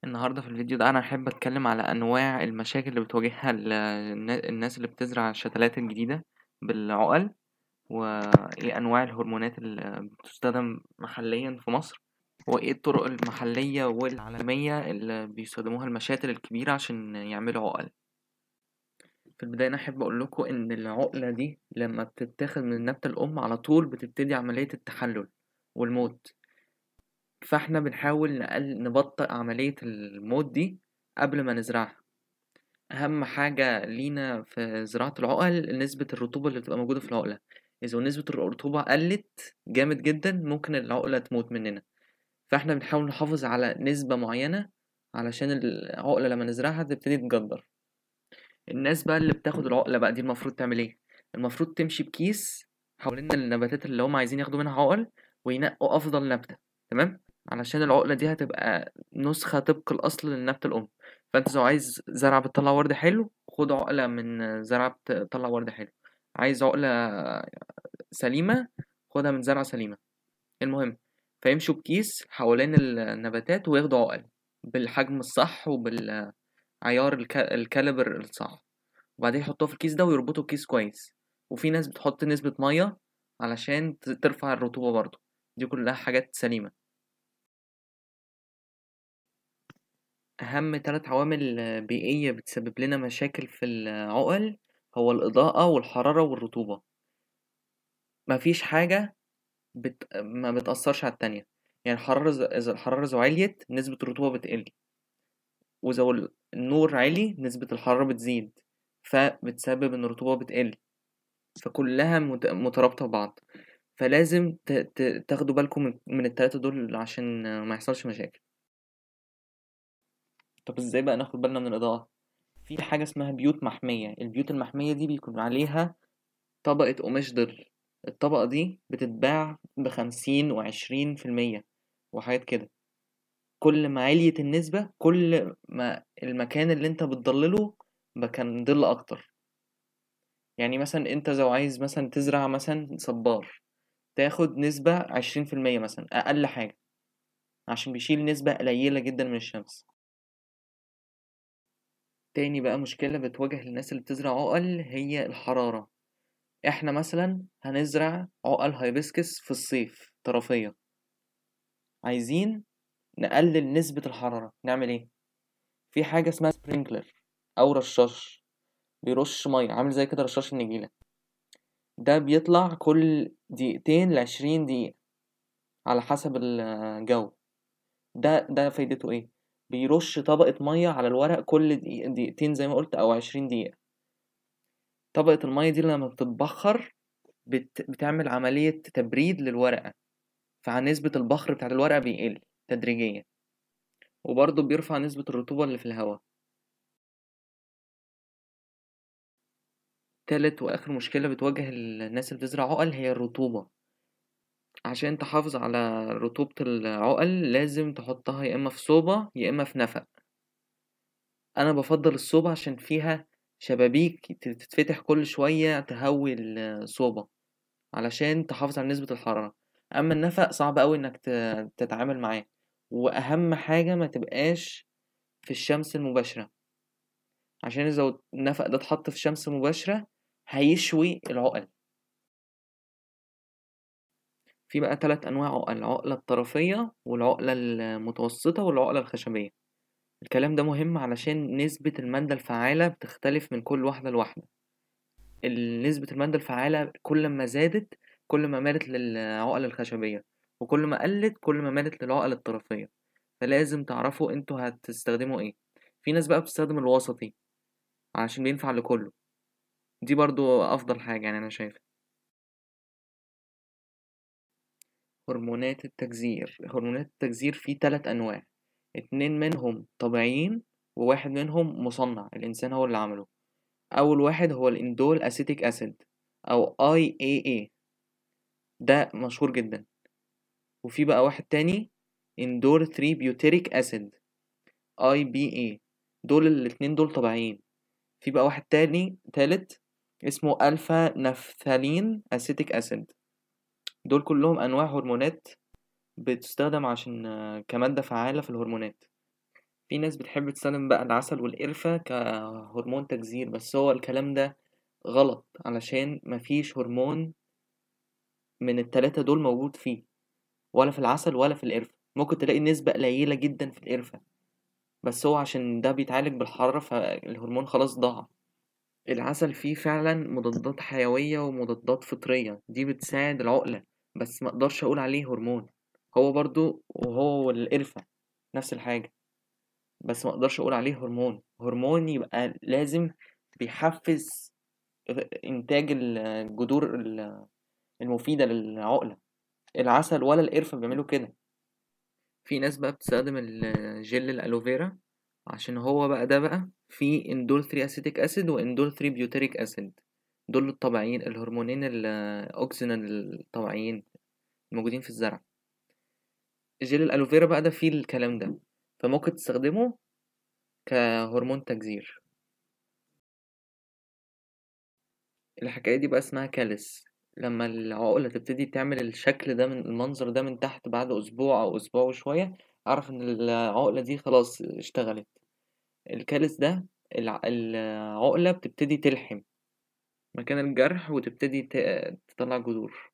النهاردة في الفيديو ده أنا هاحب أتكلم على أنواع المشاكل اللي بتواجهها ال النا الناس اللي بتزرع الشتلات الجديدة بالعُقَل، وإيه أنواع الهرمونات اللي بتُستخدم محليًا في مصر، وإيه الطرق المحلية والعالمية اللي بيستخدموها المشاتل الكبيرة عشان يعملوا عُقَل. في البداية أنا أحب أقول لكم إن العُقلة دي لمّا بتتاخد من النبتة الأم على طول بتبتدي عملية التحلُّل والموت، فإحنا بنحاول نقل نبطئ عملية الموت دي قبل ما نزرعها. أهم حاجة لينا في زراعة العُقَل نسبة الرطوبة اللي بتبقى موجودة في العُقلة، إذا نسبة الرطوبة قلِّت جامد جدًا ممكن العُقلة تموت مننا، فإحنا بنحاول نحافظ على نسبة معينة علشان العُقلة لمّا نزرعها تبتدي تجدّر. الناس بقى اللي بتاخد العُقلة بقى دي المفروض تعمل إيه؟ المفروض تمشي بكيس حوالين النباتات اللي هُم عايزين ياخدوا منها عُقَل وينقّوا أفضل نبتة تمام، علشان العُقلة دي هتبقى نسخة طبق الأصل للنبتة الأم، فأنت لو عايز زرعة بتطلّع ورد حلو خُد عُقلة من زرعة بتطلّع ورد حلو، عايز عُقلة سليمة خُدها من زرعة سليمة. المهم فيمشوا بكيس حوالين النباتات وياخدوا عُقَل بالحجم الصح وبالعيار الك الcaliber الصح، وبعدين يحطوها في الكيس ده ويربطوا الكيس كويس، وفي ناس بتحط نسبة مَيّة علشان ت ترفع الرطوبة برضه، دي كلّها حاجات سليمة. أهم 3 عوامل بيئية بتسبب لنا مشاكل في العُقَل هو الإضاءة والحرارة والرطوبة. ما فيش حاجة بت ما بتأثّرش على التانية، يعني الحرارة إذا إذا الحرارة إذا عِليت نسبة الرطوبة بتقل. وإذا ال النور عِلي نسبة الحرارة بتزيد، فبتسبب إن الرطوبة بتقل، فكلّها مت مترابطة ببعض، فلازم ت ت تاخدوا بالكم من من ال3 دول عشان ما يحصلش مشاكل. طب إزاي بقى ناخد بالنا من الإضاءة؟ في حاجة اسمها بيوت محمية، البيوت المحمية دي بيكون عليها طبقة قماش ظِل، الطبقة دي بتتباع ب50 و20% وحاجات كده. كل ما عِليت النسبة كل ما المكان اللي أنت بتضلّله ما كان ظِل أكتر. يعني مثلًا أنت لو عايز مثلًا تزرع مثلًا صبار، تاخد نسبة 20% مثلًا أقل حاجة، عشان بيشيل نسبة قليلة جدًا من الشمس. تاني بقى مشكلة بتواجه الناس اللي بتزرع عُقَل هي الحرارة، إحنا مثلًا هنزرع عُقَل هيبسكس في الصيف طرفية. عايزين نقلل نسبة الحرارة، نعمل إيه؟ في حاجة اسمها sprinkler أو رشاش، بيرُش مَيّة عامل زي كده رشاش النجيلة، ده بيطلع كل دقيقتين ل20 دقيقة على حسب الجو، ده ده فايدته إيه؟ بيرُش طبقة مَيّة على الورق كل دقيق دقيقتين زي ما قُلت أو 20 دقيقة. طبقة المَيّة دي لمّا بتتبخّر بت بتعمل عملية تبريد للورقة، فنسبة البخر بتاعة الورقة بيقل تدريجيًا، وبرضه بيرفع نسبة الرطوبة اللي في الهوا. تالت وآخر مشكلة بتواجه الناس اللي بتزرع عُقَل هي الرطوبة، عشان تحافظ على رطوبة العُقَل لازم تحطها يا إما في صوبة يا إما في نفق. أنا بافضّل الصوبة عشان فيها شبابيك ت تتفتح كل شوية تهوّي الصوبة، علشان تحافظ على نسبة الحرارة، أمّا النفق صعب أوي إنك ت تتعامل معاه، وأهم حاجة ما تبقاش في الشمس المباشرة، عشان إذا النفق ده اتحط في شمس مباشرة هيشوي العُقَل. في بقى 3 أنواع عُقَل، العُقلة الطرفية والعُقلة المتوسطة والعُقلة الخشبية. الكلام ده مهم علشان نسبة المادة الفعّالة بتختلف من كل واحدة لواحدة. ال نسبة المادة الفعّالة كل ما زادت كل ما مالت للعُقَل الخشبية، وكل ما قلّت كل ما مالت للعُقَل الطرفية، فلازم تعرفوا أنتم هتستخدموا إيه. في ناس بقى بتستخدم الوسطي عشان بينفع لكُلّه، دي برضه أفضل حاجة يعني أنا شايفها. هرمونات التجذير، هرمونات التجذير في 3 أنواع، 2 منهم طبيعيين وواحد منهم مُصنّع الإنسان هو اللي عمله. أول واحد هو الindole acetic acid أو IAA ده مشهور جدًا. وفي بقى واحد تاني indole 3 butyric acid IBA دول الاتنين دول طبيعيين. في بقى واحد تاني تالت اسمه alpha naphthalene acetic acid دول كلّهم أنواع هرمونات بتُستخدم عشان كمادة فعّالة في الهرمونات. في ناس بتحب تستخدم بقى العسل والقرفة كهرمون تجزير بس هو الكلام ده غلط علشان مفيش هرمون من التلاتة دول موجود فيه ولا في العسل ولا في القرفة ممكن تلاقي نسبة قليلة جدا في القرفة بس هو عشان ده بيتعالج بالحرارة فالهرمون خلاص ضاع العسل فيه فعلا مضادات حيوية ومضادات فطرية دي بتساعد العقلة بس مقدرش أقول عليه هرمون هو برضو وهو والقرفة نفس الحاجة بس مقدرش أقول عليه هرمون هرمون يبقى لازم بيحفز إنتاج الجذور المفيدة للعقلة العسل ولا القرفة بيعملوا كده في ناس بقى بتستخدم الجل الألوفيرا عشان هو بقى ده بقى فيه اندول 3 اسيتيك اسيد واندول 3 بيوتريك اسيد دول الطبيعيين الهرمونين الاوكسجين الطبيعيين الموجودين في الزرع جل الالوفيرا بقى ده فيه الكلام ده فممكن تستخدمه كهرمون تجزير الحكاية دي بقى اسمها كالس لما العقلة تبتدي تعمل الشكل ده من المنظر ده من تحت بعد أسبوع أو أسبوع وشوية أعرف إن العقلة دي خلاص اشتغلت الكالس ده العقلة بتبتدي تلحم مكان الجرح وتبتدي تطلع جذور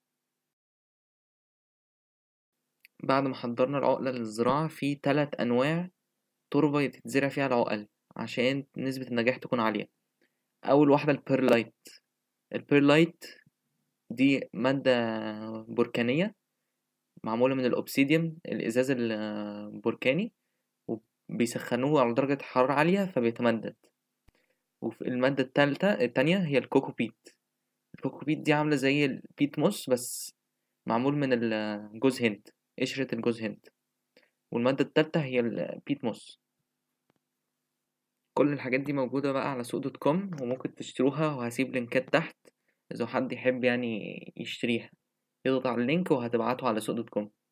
بعد ما حضرنا العقلة للزراعة في تلات أنواع تربة تتزرع فيها العقل عشان نسبة النجاح تكون عالية أول واحدة البيرلايت البيرلايت دي مادة بركانية معمولة من الأوبسيديوم الإزاز البركاني وبيسخنوه على درجة حرارة عالية فبيتمدد وفي المادة التالتة التانية هي الكوكوبيت الكوكوبيت دي عاملة زي البيت موس بس معمول من الجوز هند قشرة الجوز هند والمادة التالتة هي البيت موس كل الحاجات دي موجودة بقى على سوق دوت كوم وممكن تشتروها وهسيب لينكات تحت إذا حد يحب يعني يشتريها يضغط على اللينك وهتبعته على سوق دوت كوم